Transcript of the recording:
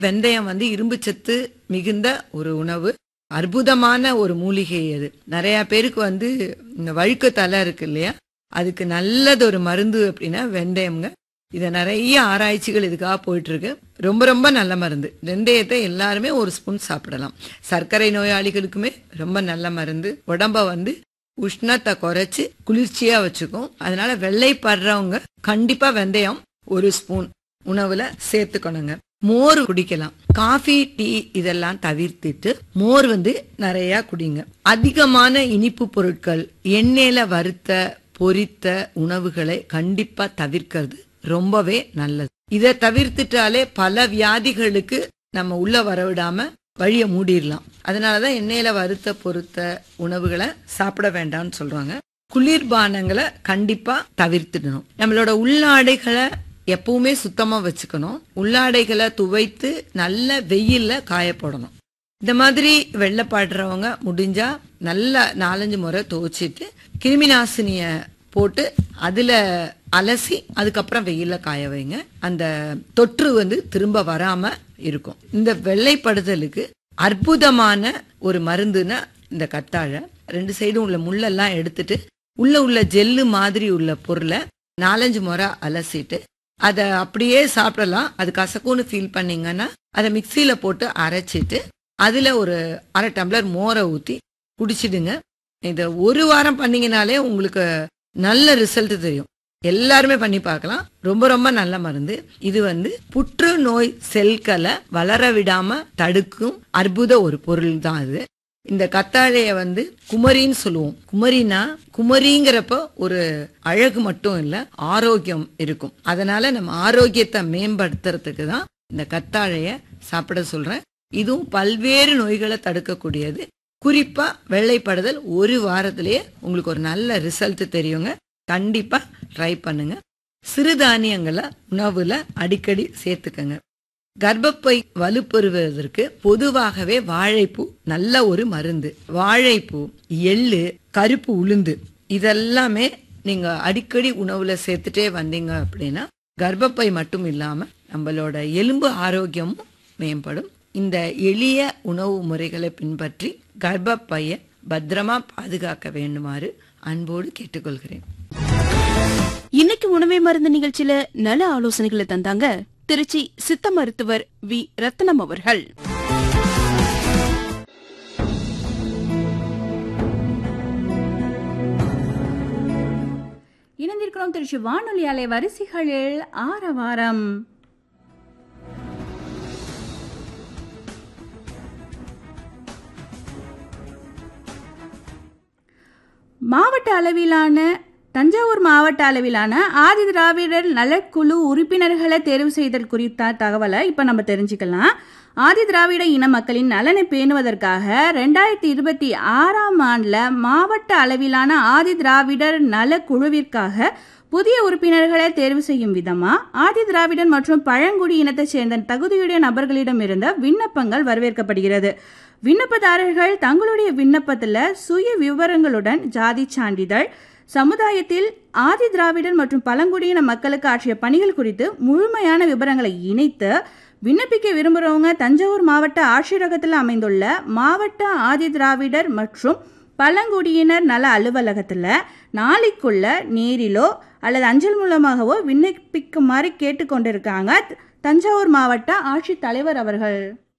வெந்தயம் வந்து இரும்பு சத்து மிகுந்த ஒரு உணவு அற்புதமான ஒரு மூலிகை அது நிறைய பேருக்கு வந்து இந்த வழுக்கு தலை இருக்கு இல்லையா அதுக்கு நல்லது ஒரு மருந்து அப்படின்னா வெந்தயம்ங்க இதை நிறைய ஆராய்ச்சிகள் இதுக்காக போயிட்டு இருக்கு ரொம்ப ரொம்ப நல்ல மருந்து வெந்தயத்தை எல்லாருமே ஒரு ஸ்பூன் சாப்பிடலாம் சர்க்கரை நோயாளிகளுக்குமே ரொம்ப நல்ல மருந்து உடம்ப வந்து உஷ்ணத்தை குறைச்சு குளிர்ச்சியா வச்சுக்கும் அதனால வெள்ளை படுறவங்க கண்டிப்பா வெந்தயம் ஒரு ஸ்பூன் உணவுல சேர்த்துக்கணுங்க மோர் குடிக்கலாம் காஃபி டீ இதெல்லாம் தவிர்த்துட்டு மோர் வந்து நிறைய குடிங்க அதிகமான இனிப்பு பொருட்கள் எண்ணெயில வறுத்த பொரித்த உணவுகளை கண்டிப்பா தவிர்க்கிறது ரொம்பவே நல்லது இதை தவிர்த்துட்டாலே பல வியாதிகளுக்கு நம்ம உள்ள வரவிடாம வழிய மூடிடலாம் அதனாலதான் எண்ணெயில வறுத்த பொருத்த உணவுகளை சாப்பிட வேண்டாம்னு சொல்றாங்க குளிர்பானங்களை கண்டிப்பா தவிர்த்துடணும் நம்மளோட உள்ளாடைகளை எப்பவுமே சுத்தமா வச்சுக்கணும் உள்ளாடைகளை துவைத்து நல்ல வெயில்ல காய போடணும் இந்த மாதிரி வெள்ளப்பாடுறவங்க முடிஞ்சா நல்ல நாலஞ்சு முறை துவைச்சிட்டு கிருமி நாசினிய போட்டு அதுல அலசி அதுக்கப்புறம் வெயில்ல காய வைங்க அந்த தொற்று வந்து திரும்ப வராம இருக்கும் இந்த வெள்ளைப்படுதலுக்கு அற்புதமான ஒரு மருந்துன்னா இந்த கத்தாழை ரெண்டு சைடும் உள்ள முள்ளெல்லாம் எடுத்துட்டு உள்ள உள்ள ஜெல்லு மாதிரி உள்ள பொருளை நாலஞ்சு முறை அலசிட்டு அதை அப்படியே சாப்பிடலாம் அது கசக்குன்னு ஃபீல் பண்ணீங்கன்னா அதை மிக்சியில போட்டு அரைச்சிட்டு அதுல ஒரு அரை டம்ளர் மோரை ஊத்தி குடிச்சிடுங்க இதை ஒரு வாரம் பண்ணீங்கனாலே உங்களுக்கு நல்ல ரிசல்ட் தெரியும் எல்லாருமே பண்ணி பார்க்கலாம் ரொம்ப ரொம்ப நல்ல மருந்து இது வந்து புற்றுநோய் செல்களை வளர விடாம தடுக்கும் அற்புத ஒரு பொருள் தான் இது இந்த கத்தாழைய வந்து குமரின்னு சொல்லுவோம் குமரினா குமரிங்கிறப்ப ஒரு அழகு மட்டும் இல்ல ஆரோக்கியம் இருக்கும் அதனால நம்ம ஆரோக்கியத்தை மேம்படுத்துறதுக்கு தான் இந்த கத்தாழைய சாப்பிட சொல்றேன் இதுவும் பல்வேறு நோய்களை தடுக்கக்கூடியது குறிப்பா வெள்ளைப்படுதல் ஒரு வாரத்திலேயே உங்களுக்கு ஒரு நல்ல ரிசல்ட் தெரியுங்க கண்டிப்பா ட்ரை பண்ணுங்க சிறுதானியங்களை உணவுல அடிக்கடி சேர்த்துக்கங்க கர்ப்பப்பை வலுப்பெறுவதற்கு பொதுவாகவே வாழைப்பூ நல்ல ஒரு மருந்து வாழைப்பூ எள்ளு கருப்பு உளுந்து இதெல்லாமே நீங்க அடிக்கடி உணவுல சேர்த்துட்டே வந்தீங்க அப்படின்னா கர்ப்பப்பை மட்டும் இல்லாம நம்மளோட எலும்பு ஆரோக்கியமும் மேம்படும் இந்த எளிய உணவு முறைகளை பின்பற்றி கர்ப்பப்பைய பத்திரமா பாதுகாக்க வேண்டுமாறு அன்போடு கேட்டுக்கொள்கிறேன் இன்னைக்கு உணவே மருந்து நிகழ்ச்சியில நல ஆலோசனைகளை தந்தாங்க திருச்சி சித்த மருத்துவர் வி ரத்னம் அவர்கள் இணைந்திருக்கிறோம் திருச்சி வானொலி அலை வரிசைகளில் ஆரவாரம் மாவட்ட அளவிலான தஞ்சாவூர் மாவட்ட அளவிலான ஆதி திராவிடர் நலக்குழு உறுப்பினர்களை தேர்வு செய்தல் குறித்த தகவலை இப்போ நம்ம தெரிஞ்சுக்கலாம் ஆதி திராவிட இன மக்களின் நலனை பேணுவதற்காக ரெண்டாயிரத்தி இருபத்தி ஆறாம் ஆண்டில் மாவட்ட அளவிலான ஆதி திராவிடர் நலக்குழுவிற்காக புதிய உறுப்பினர்களை தேர்வு செய்யும் விதமா ஆதி திராவிடன் மற்றும் பழங்குடி இனத்தைச் சேர்ந்த தகுதியுடைய நபர்களிடமிருந்த விண்ணப்பங்கள் வரவேற்கப்படுகிறது விண்ணப்பதாரர்கள் தங்களுடைய விண்ணப்பத்தில் சுய விவரங்களுடன் ஜாதி சான்றிதழ் சமுதாயத்தில் ஆதி திராவிடன் மற்றும் பழங்குடியின மக்களுக்கு ஆற்றிய பணிகள் குறித்து முழுமையான விவரங்களை இணைத்து விண்ணப்பிக்க விரும்புகிறவங்க தஞ்சாவூர் மாவட்ட ஆட்சியரகத்தில் அமைந்துள்ள மாவட்ட ஆதி திராவிடர் மற்றும் பழங்குடியினர் நல அலுவலகத்தில் நாளைக்குள்ள நேரிலோ அல்லது அஞ்சல் மூலமாகவோ விண்ணப்பிக்குமாறு கேட்டுக்கொண்டிருக்காங்க தஞ்சாவூர் மாவட்ட ஆட்சித்தலைவர் அவர்கள்